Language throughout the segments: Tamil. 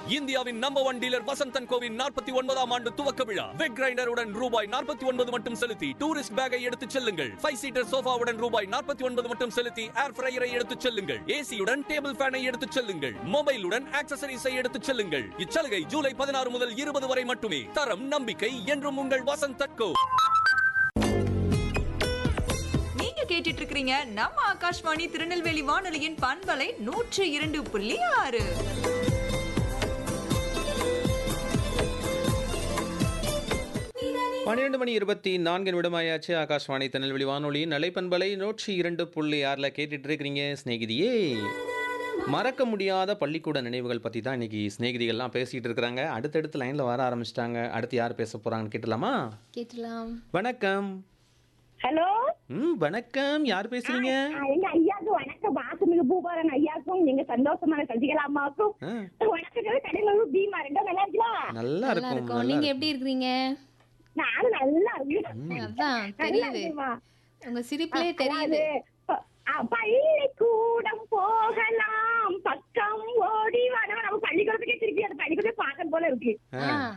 இந்தியாவின் நம்பர் ஒன் டீலர் வசந்தன் கோவின் நாற்பத்தி ஒன்பதாம் ஆண்டு துவக்க விழா வெக் கிரைண்டருடன் ரூபாய் நாற்பத்தி ஒன்பது மட்டும் செலுத்தி டூரிஸ்ட் பேக்கை எடுத்துச் செல்லுங்கள் ஃபைவ் சீட்டர் சோஃபாவுடன் ரூபாய் நாற்பத்தி ஒன்பது மட்டும் செலுத்தி ஏர் ஃப்ரையரை எடுத்துச் செல்லுங்கள் ஏசியுடன் டேபிள் ஃபேனை எடுத்துச் செல்லுங்கள் மொபைலுடன் ஆக்சசரிஸை எடுத்துச் செல்லுங்கள் இச்சலுகை ஜூலை பதினாறு முதல் இருபது வரை மட்டுமே தரம் நம்பிக்கை என்றும் உங்கள் வசந்தன் கோ நீங்க கேட்டுட்டு இருக்கிறீங்க நம்ம ஆகாஷ்வாணி திருநெல்வேலி வானொலியின் பண்பலை நூற்று இரண்டு புள்ளி ஆறு பன்னிரண்டு மணி இருபத்தி நான்கு நிமிடமாயாச்சு ஆகாஷ்வாணி திருநெல்வேலி வானொலி நலைப்பண்பலை நூற்றி இரண்டு புள்ளி ஆறில் கேட்டுட்டு இருக்கிறீங்க ஸ்நேகிதியே மறக்க முடியாத பள்ளிக்கூட நினைவுகள் பற்றி தான் இன்னைக்கு ஸ்நேகிதிகள்லாம் பேசிகிட்டு இருக்கிறாங்க அடுத்தடுத்து லைனில் வர ஆரம்பிச்சிட்டாங்க அடுத்து யார் பேச போகிறாங்கன்னு கேட்டலாமா கேட்டலாம் வணக்கம் ஹலோ ம் வணக்கம் யார் பேசுறீங்க ஆ, எங்க ஐயாவுக்கு வணக்கம் மாசுமிகு பூபாரன் ஐயாவுக்கும் எங்க சந்தோஷமான சசிகலா அம்மாவுக்கும் ஆ, வணக்கங்கள் கடையில பீமா ரெண்டும் நல்லா இருக்கலாம் நல்லா நல்லா இருக்கும் இருக்கும் நல்லா நீங்க இருக்கும். எப்படி இருக்கிறீங்க நானும் நல்லா இருக்கேன் அதான் நல்லா தெரியுது இருக்குமா? உங்க சிரிப்பிலே அதாவது, தெரியுது ப- ஆ, பள்ளிக்கூடம் போகலாம் பக்கம் ஓடி வர நம்ம பள்ளிக்கூடத்துக்கே திருப்பி அந்த பள்ளிக்கூடத்தை பார்க்க போல இருக்கு ஆ, ஆ.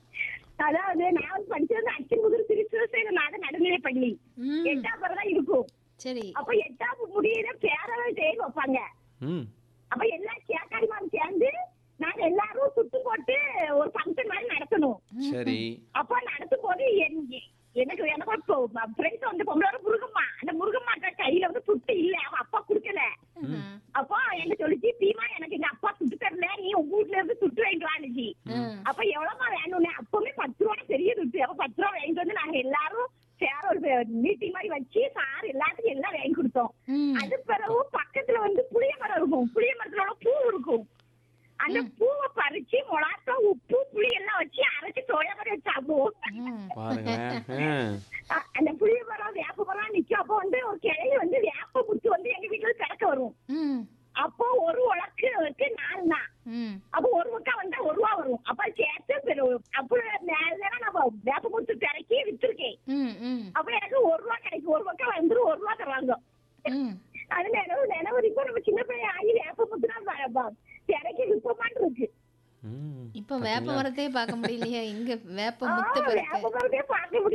அதாவது நான் வந்து படிச்சது வந்து அச்சன்புதூர் திருச்சிரசேல நாத நடுநிலை பள்ளி ம், எட்டாம் தான் இருக்கும் சரி அப்ப எட்டாம் முடியிற பேரவை செயல் வைப்பாங்க ம் அப்ப எல்லா சேக்காரிமாரும் சேர்ந்து நாங்க எல்லாரும் சுட்டு போட்டு ஒரு ஃபங்க்ஷன் மாதிரி நடத்தணும் சரி அப்ப நடத்தும் போது என்- எனக்கு எனக்கு ஃப்ரெண்ட்ஸ் வந்து பொம்பளோட முருகம்மா அந்த முருகம்மா கையில வந்து சுட்டு இல்ல அவன் அப்பா குடுக்கல ம், அப்போ என்ன சொல்லிச்சு பீமா எனக்கு எங்க அப்பா சுட்டு தரல நீ உங்க வீட்ல இருந்து சுட்டு வாங்கிட்டு வானுச்சு ம். அப்ப எவ்வளவுமா வேணும்னு அப்பவுமே பத்து ரூபா பெரிய துட்டு அப்ப பத்து ரூபா வாங்கிட்டு வந்து நாங்க எல்லாரும் சேர ஒரு மீட்டிங் மாதிரி வச்சு சார் எல்லாத்துக்கும் எல்லாம் வாங்கி கொடுத்தோம் ம். அது பிறகு பக்கத்துல வந்து புளிய மரம் இருக்கும் புளிய மரத்துல பூ இருக்கும் அந்த பூவை பறிச்சு மொளாட்டம் உப்பு புளி எல்லாம் வச்சு அரைச்சு சோயா மாதிரி வச்சு சாப்பிடுவோம் ம். பாருங்களேன் ஆ, அ- அந்த புளிய மரம் வேப்ப மரம் நிக்கும் அப்போ வந்து ஒரு கிளைய வந்து வேப்ப முத்து வந்து எங்க வீட்டுல கிடக்க வரும் ம், அப்போ ஒரு உலக்கு நாலு தான் ம். அப்போ ஒரு பக்கம் வந்தா ஒரு ரூபா வரும் அப்ப சேர்த்து பெரு- அப்புறம் மேல நம்ம வேப்ப முத்து திறக்கி வித்துருக்கேன் ம், ம், அப்ப எனக்கு ஒரு ரூபா கிடைக்கும் ஒரு பக்கம் வந்துரும் ஒரு ரூபா தருவாங்க ம். அது நினைவு நினைவு இப்போ நம்ம சின்ன பையன் ஆகி வேப்ப முத்துனா திறக்கி விற்பமான் இருக்கு ம். இப்ப வேப்ப மரத்தையே பார்க்க முடியலையே இங்க வேப்ப ஆ, முத்து வேப்ப பழுத்து மரத்தையே பார்க்க முடியும்